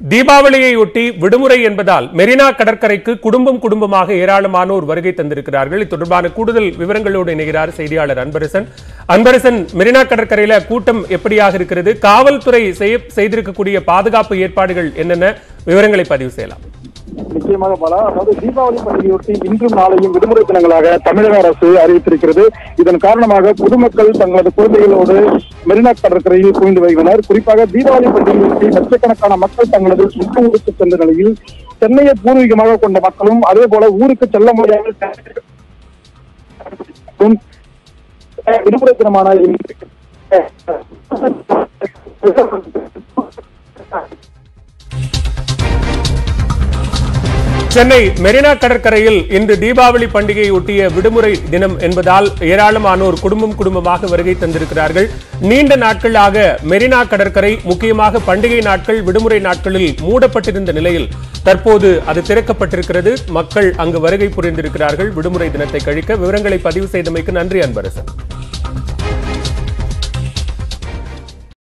தீபாவளியையொட்டி விடுமுறை என்பதால் மெரினா கடற்கரைக்கு குடும்பம் குடும்பமாக ஏராளமானோர் வருகை தந்திருக்கிறார்கள் இது தொடர்பான கூடுதல் விவரங்களோடு இணைகிறார் செய்தியாளர் அன்பரசன் அன்பரசன் மெரினா கடற்கரையில கூட்டம் எப்படியாக இருக்கிறது காவல்துறை செய்ய- செய்திருக்கக்கூடிய பாதுகாப்பு ஏற்பாடுகள் என்னென்ன விவரங்களை பதிவு செய்யலாம் நிச்சயமாக பலா அதாவது தீபாவளி பண்டிகையொட்டி இன்றும் நாளையும் விடுமுறை தினங்களாக தமிழக அரசு அறிவித்திருக்கிறது இதன் காரணமாக பொதுமக்கள் தங்களது குழந்தைகளோடு மெரினா கடற்கரையில் குவிந்து வருகின்றனர் குறிப்பாக தீபாவளி பண்டிகையொட்டி லட்சக்கணக்கான மக்கள் தங்களது சொந்த ஊருக்கு சென்ற நிலையில் சென்னையை பூர்வீகமாக கொண்ட மக்களும் அதே போல ஊருக்கு செல்ல முடியாமல் விடுமுறை தினமான இன்று சென்னை மெரினா கடற்கரையில் இன்று தீபாவளி பண்டிகையை ஒட்டிய விடுமுறை தினம் என்பதால் ஏராளமானோர் குடும்பம் குடும்பமாக வருகை தந்திருக்கிறார்கள் நீண்ட நாட்களாக மெரினா கடற்கரை முக்கியமாக பண்டிகை நாட்கள் விடுமுறை நாட்களில் மூடப்பட்டிருந்த நிலையில் தற்போது அது திறக்கப்பட்டிருக்கிறது மக்கள் அங்கு வருகை புரிந்திருக்கிறார்கள் விடுமுறை தினத்தை கழிக்க விவரங்களை பதிவு செய்தமைக்கு நன்றி அன்பரசன்